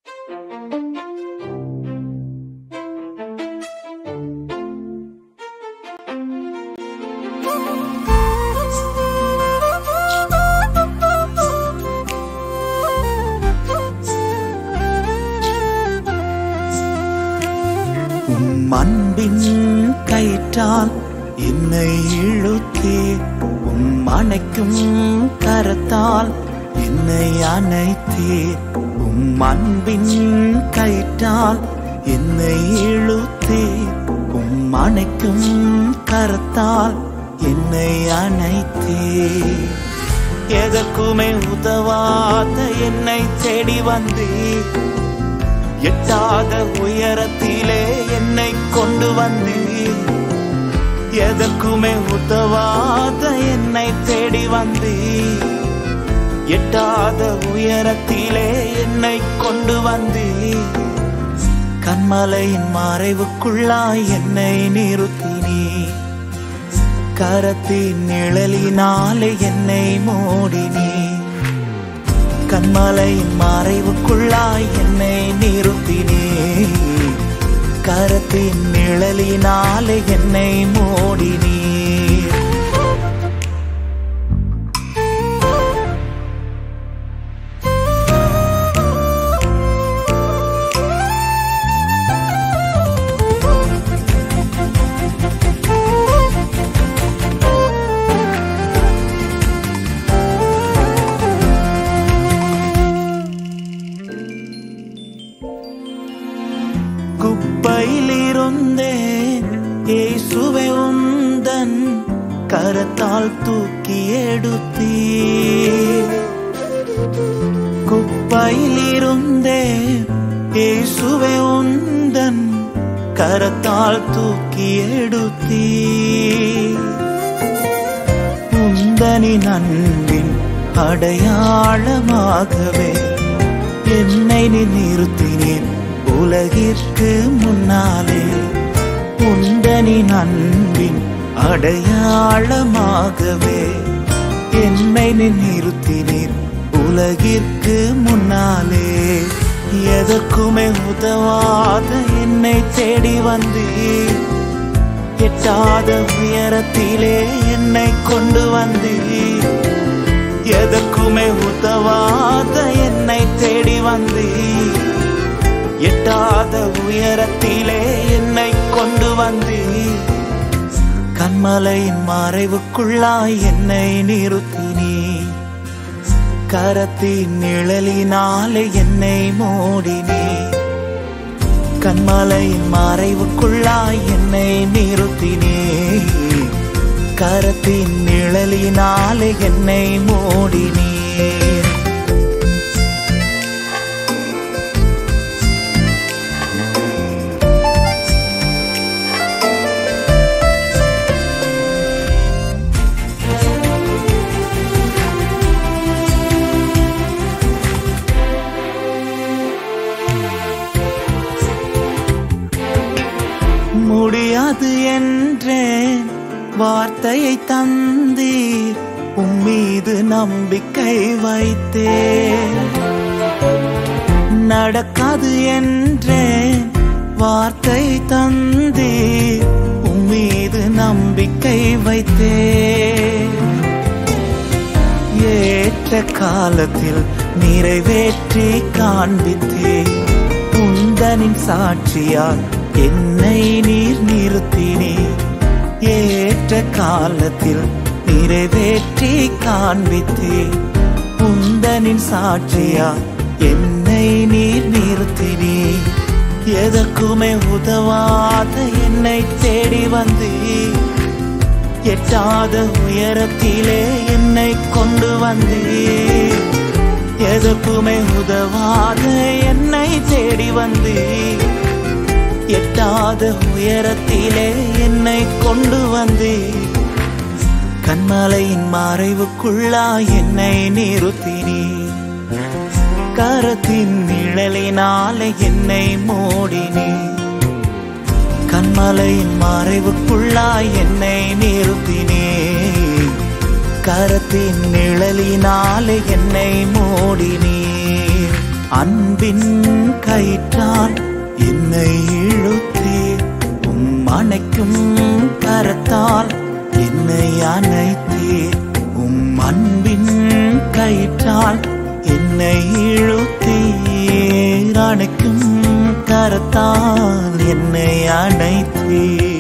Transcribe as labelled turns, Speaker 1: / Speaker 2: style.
Speaker 1: உம் அன்பின் கயிற்றால் என்னை இழுத்தே உம் அணைக்கும் கரத்தால் என்னை அணைத்தே உம் அன்பின் கயிற்றால் என்னை இழுத்தே உம் அணைக்கும் கரத்தால் என்னை அணைத்தே எதற்குமே உதவாத என்னை தேடி வந்தீர் எட்டாத உயரத்திலே என்னை கொண்டு வந்தீர் எதற்குமே உதவாத என்னை தேடி வந்தீர் எட்டாத உயரத்திலே என்னை கொண்டு வந்தீர் கண்மலையின் மறைவுக்குள்ளாய் என்னை நிறுத்தினீர் கரத்தின் நிழலினாலே என்னை மூடினீர் கண்மலையின் மறைவுக்குள்ளாய் என்னை நிறுத்தினே கரத்தின் நிழலினாலே என்னை மூடினீர் குப்பையிலிருந்தேன் இயேசுவே உந்தன் கரத்தால் தூக்கி எடுத்தீர் குப்பையிலிருந்தேன் இயேசுவே உந்தன் கரத்தால் தூக்கி எடுத்தீர் உந்தனின் அன்பின் அடையாளமாகவே என்னை நீ நிறுத்தினேன் உலகிற்கு முன்னாலே உந்தனின் அன்பின் அடையாளமாகவே என்னை நீ நிறுத்தினேன் உலகிற்கு முன்னாலே எதற்குமே உதவாத என்னை தேடி வந்தீர் எட்டாத உயரத்திலே என்னை கொண்டு வந்தீர் எதற்குமே உதவாத என்னை தேடி வந்தீர் எட்டாத உயரத்திலே என்னை கொண்டு வந்தீர் கண்மலையின் மறைவுக்குள்ளாய் என்னை நிறுத்தினீர் கரத்தின் நிழலினாலே என்னை மூடினீர் கண்மலையின் மறைவுக்குள்ளாய் என்னை நிறுத்தினீர் கரத்தின் நிழலினாலே என்னை மூடினீர் முடியாது என்றேன் வார்த்தையை தந்தீர் உம்மீது நம்பிக்கை வைத்தேன் நடக்காது என்றேன் வார்த்தை தந்தீர் உம்மீது நம்பிக்கை வைத்தேன் ஏற்ற காலத்தில் நிறைவேற்றி காண்பித்தே உந்தனின் சாட்சியால் என்னை நீர் நிறுத்தினே ஏற்ற காலத்தில் நிறைவேற்றி காண்பித்தே உந்தனின் சாட்சியால் என்னை நீர் நிறுத்தினே எதற்குமே உதவாத என்னை தேடி வந்தீர் எட்டாத உயரத்திலே என்னை கொண்டு வந்தீர் எதற்குமே உதவாத என்னை தேடி வந்தீர் எட்டாத உயரத்திலே என்னை கொண்டு வந்தீர் கண்மலையின் மறைவுக்குள்ளா என்னை நிறுத்தினீர் கரத்தின் நிழலினாலே என்னை மூடினீர் கண்மலையின் மறைவுக்குள்ளாய் என்னை நிறுத்தினே கரத்தின் நிழலினாலே என்னை மூடினீர் அன்பின் கயிற்றால் என்னை இழுத்தீர் உம் அணைக்கும் கரத்தால் என்னை அணைத்தீர் உம் அன்பின் கயிற்றால் என்னை இழுத்தீர் அணைக்கும் கரத்தால் என்னை அணைத்தீர்